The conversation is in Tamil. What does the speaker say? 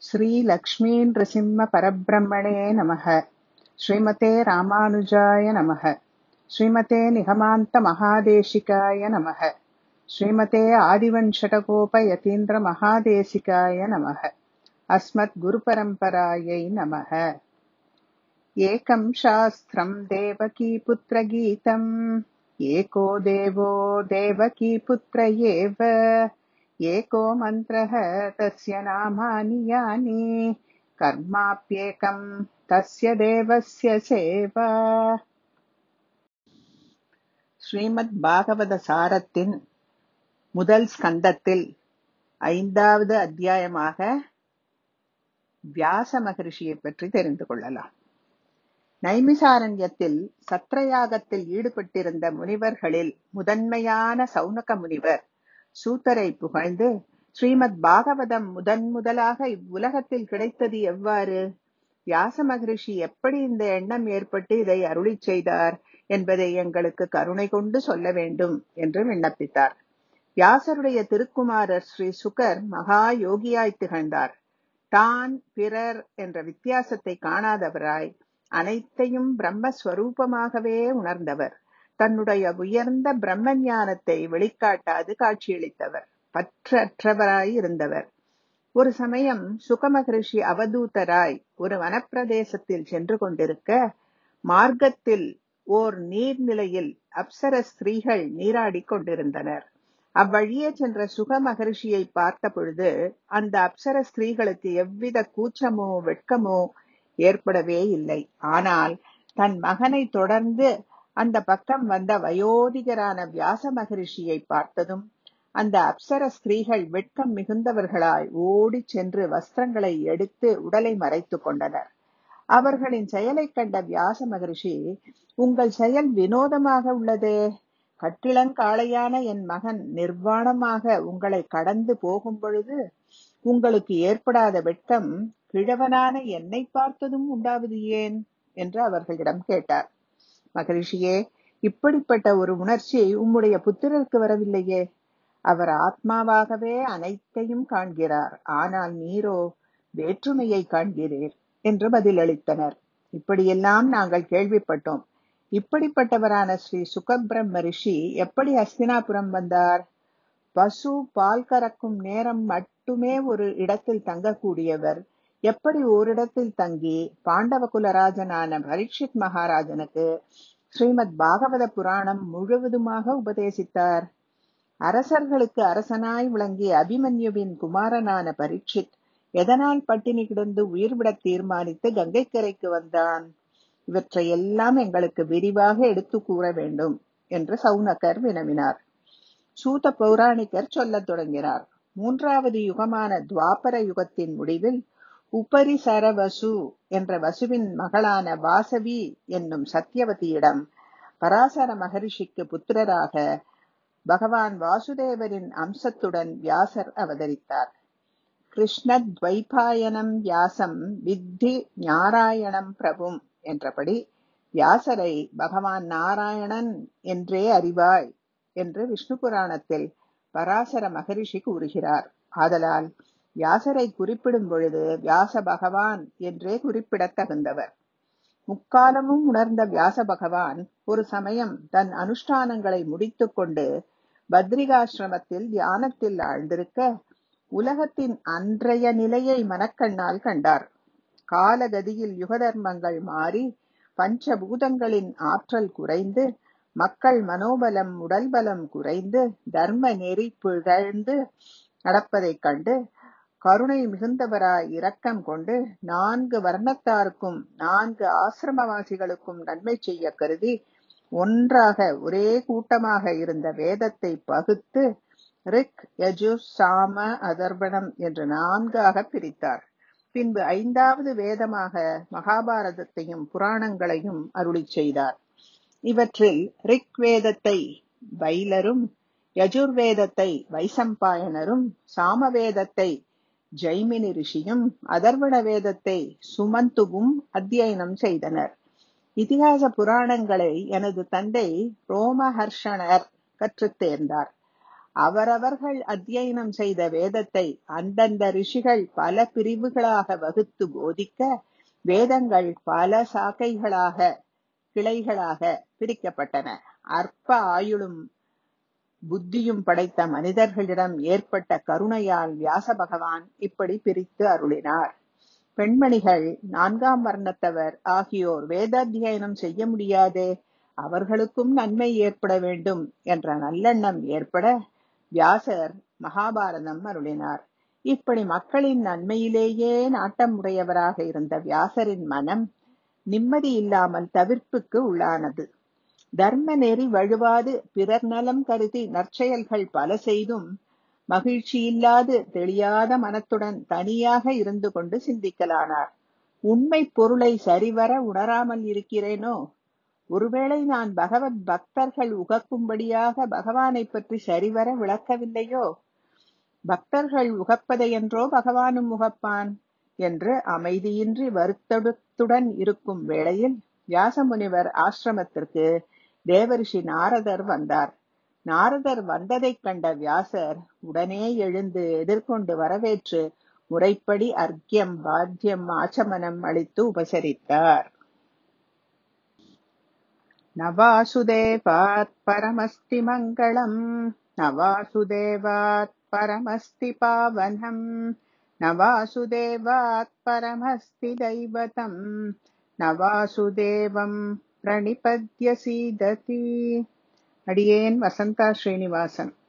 श्रीलक्ष्मीनृसिंहपरब्रह्मणे नमः श्रीमते रामानुजाय नमः श्रीमते निगमान्तमहादेशिकाय नमः श्रीमते आदिवञ्शटकोपयतीन्द्रमहादेशिकाय नमः अस्मद्गुरुपरम्परायै नमः एकं शास्त्रम् देवकीपुत्रगीतम् एको देवो देवकीपुत्र एव एको मन्त्रः तस्य नामानि यानि कर्माप्येकम् तस्य தேவஸ்ய சேவா ஸ்ரீமத் பாகவத சாரத்தின் முதல் ஸ்கந்தத்தில் ஐந்தாவது அத்தியாயமாக வியாச மகரிஷியை பற்றி தெரிந்து கொள்ளலாம் நைமிசாரண்யத்தில் சத்ரயாகத்தில் ஈடுபட்டிருந்த முனிவர்களில் முதன்மையான சௌனக முனிவர் சூத்தரை புகழ்ந்து ஸ்ரீமத் பாகவதம் முதன் முதலாக இவ்வுலகத்தில் கிடைத்தது எவ்வாறு வியாச மகரிஷி எப்படி இந்த எண்ணம் ஏற்பட்டு இதை அருளி செய்தார் என்பதை எங்களுக்கு கருணை கொண்டு சொல்ல வேண்டும் என்று விண்ணப்பித்தார் வியாசருடைய திருக்குமாரர் ஸ்ரீ சுகர் மகா யோகியாய் திகழ்ந்தார் தான் பிறர் என்ற வித்தியாசத்தை காணாதவராய் அனைத்தையும் பிரம்மஸ்வரூபமாகவே உணர்ந்தவர் தன்னுடைய உயர்ந்த பிரம்ம ஞானத்தை வெளிக்காட்டாது காட்சியளித்தவர் பற்றற்றவராய் இருந்தவர் ஒரு சமயம் சுகமகரிஷி அவதூதராய் ஒரு வனப்பிரதேசத்தில் சென்று கொண்டிருக்க மார்க்கத்தில் ஓர் நீர்நிலையில் அப்சர ஸ்திரீகள் நீராடிக் கொண்டிருந்தனர் அவ்வழியே சென்ற சுக மகரிஷியை பார்த்த பொழுது அந்த அப்சர ஸ்திரீகளுக்கு எவ்வித கூச்சமோ வெட்கமோ ஏற்படவே இல்லை ஆனால் தன் மகனை தொடர்ந்து அந்த பக்கம் வந்த வயோதிகரான வியாச மகரிஷியை பார்த்ததும் அந்த அப்சர ஸ்திரீகள் வெட்கம் மிகுந்தவர்களாய் ஓடி சென்று வஸ்திரங்களை எடுத்து உடலை மறைத்துக் கொண்டனர் அவர்களின் செயலை கண்ட வியாச மகரிஷி உங்கள் செயல் வினோதமாக உள்ளதே கட்டிளங்காளையான என் மகன் நிர்வாணமாக உங்களை கடந்து போகும் பொழுது உங்களுக்கு ஏற்படாத வெட்கம் கிழவனான என்னை பார்த்ததும் உண்டாவது ஏன் என்று அவர்களிடம் கேட்டார் மகரிஷியே இப்படிப்பட்ட ஒரு உணர்ச்சி உம்முடைய புத்திரருக்கு வரவில்லையே அவர் ஆத்மாவாகவே அனைத்தையும் காண்கிறார் ஆனால் நீரோ வேற்றுமையை காண்கிறீர் என்று பதிலளித்தனர் இப்படியெல்லாம் நாங்கள் கேள்விப்பட்டோம் இப்படிப்பட்டவரான ஸ்ரீ சுகபிரம்ம ரிஷி எப்படி அஸ்தினாபுரம் வந்தார் பசு பால் கறக்கும் நேரம் மட்டுமே ஒரு இடத்தில் தங்கக்கூடியவர் எப்படி ஓரிடத்தில் தங்கி பாண்டவ குலராஜனான பரீட்சித் மகாராஜனுக்கு ஸ்ரீமத் பாகவத புராணம் முழுவதுமாக உபதேசித்தார் அரசர்களுக்கு அரசனாய் விளங்கிய அபிமன்யுவின் குமாரனான பரீட்சித் எதனால் பட்டினி கிடந்து உயிர்விட தீர்மானித்து கங்கைக்கரைக்கு வந்தான் இவற்றை எல்லாம் எங்களுக்கு விரிவாக எடுத்து கூற வேண்டும் என்று சவுனகர் வினவினார் சூத பௌராணிகர் சொல்லத் தொடங்கினார் மூன்றாவது யுகமான துவாபர யுகத்தின் முடிவில் உபரிசர வசு என்ற வசுவின் மகளான வாசவி என்னும் சத்தியவதியிடம் பராசர மகரிஷிக்கு புத்திரராக பகவான் வாசுதேவரின் அம்சத்துடன் வியாசர் அவதரித்தார் கிருஷ்ணத்வைபாயனம் வியாசம் வித்தி ஞாராயணம் பிரபும் என்றபடி வியாசரை பகவான் நாராயணன் என்றே அறிவாய் என்று விஷ்ணு புராணத்தில் பராசர மகரிஷி கூறுகிறார் ஆதலால் வியாசரை குறிப்பிடும் பொழுது வியாச பகவான் என்றே குறிப்பிடத் தகுந்தவர் முக்காலமும் உணர்ந்த வியாச பகவான் ஒரு சமயம் தன் அனுஷ்டானங்களை முடித்துக்கொண்டு பத்ரிகாசிரமத்தில் தியானத்தில் ஆழ்ந்திருக்க உலகத்தின் அன்றைய நிலையை மனக்கண்ணால் கண்டார் காலகதியில் யுகதர்மங்கள் மாறி பஞ்சபூதங்களின் ஆற்றல் குறைந்து மக்கள் மனோபலம் உடல் பலம் குறைந்து தர்ம நெறி பிழழ்ந்து நடப்பதைக் கண்டு கருணை மிகுந்தவராய் இரக்கம் கொண்டு நான்கு வர்ணத்தாருக்கும் நான்கு ஆசிரமவாசிகளுக்கும் நன்மை செய்ய கருதி ஒன்றாக ஒரே கூட்டமாக இருந்த வேதத்தை பகுத்து ரிக் யஜு சாம அதர்வணம் என்று நான்காக பிரித்தார் பின்பு ஐந்தாவது வேதமாக மகாபாரதத்தையும் புராணங்களையும் அருளி செய்தார் இவற்றில் ரிக் வேதத்தை பைலரும் யஜுர்வேதத்தை வைசம்பாயனரும் சாமவேதத்தை ஜெய்மினி ரிஷியும் அதர்வண வேதத்தை சுமந்துவும் அத்தியனம் செய்தனர் இதிகாச புராணங்களை எனது தந்தை ரோமஹர்ஷனர் கற்றுத் தேர்ந்தார் அவரவர்கள் அத்தியனம் செய்த வேதத்தை அந்தந்த ரிஷிகள் பல பிரிவுகளாக வகுத்து போதிக்க வேதங்கள் பல சாக்கைகளாக கிளைகளாக பிரிக்கப்பட்டன அற்ப ஆயுளும் புத்தியும் படைத்த மனிதர்களிடம் ஏற்பட்ட கருணையால் வியாச பகவான் இப்படி பிரித்து அருளினார் பெண்மணிகள் நான்காம் வர்ணத்தவர் ஆகியோர் வேதாத்தியனம் செய்ய முடியாதே அவர்களுக்கும் நன்மை ஏற்பட வேண்டும் என்ற நல்லெண்ணம் ஏற்பட வியாசர் மகாபாரதம் அருளினார் இப்படி மக்களின் நன்மையிலேயே நாட்டம் உடையவராக இருந்த வியாசரின் மனம் நிம்மதி இல்லாமல் தவிர்ப்புக்கு உள்ளானது தர்ம நெறி வழுவாது பிறர் நலம் கருதி நற்செயல்கள் பல செய்தும் மகிழ்ச்சி இல்லாது தெளியாத மனத்துடன் தனியாக இருந்து கொண்டு சிந்திக்கலானார் உண்மை பொருளை சரிவர உணராமல் இருக்கிறேனோ ஒருவேளை நான் பகவத் பக்தர்கள் உகக்கும்படியாக பகவானை பற்றி சரிவர விளக்கவில்லையோ பக்தர்கள் உகப்பதையென்றோ பகவானும் உகப்பான் என்று அமைதியின்றி வருத்தத்துடன் இருக்கும் வேளையில் வியாசமுனிவர் ஆசிரமத்திற்கு தேவரிஷி நாரதர் வந்தார் நாரதர் வந்ததைக் கண்ட வியாசர் உடனே எழுந்து எதிர்கொண்டு வரவேற்று முறைப்படி அர்க்கியம் பாத்தியம் ஆச்சமனம் அளித்து உபசரித்தார் நவாசுதேவாத் பரமஸ்தி மங்களம் நவாசுதேவாத் பரமஸ்தி பாவனம் நவாசுதேவாத் பரமஸ்தி தைவதம் நவாசுதேவம் பிரணிபத்ய சீததி அடியேன் வசந்தா ஸ்ரீனிவாசன்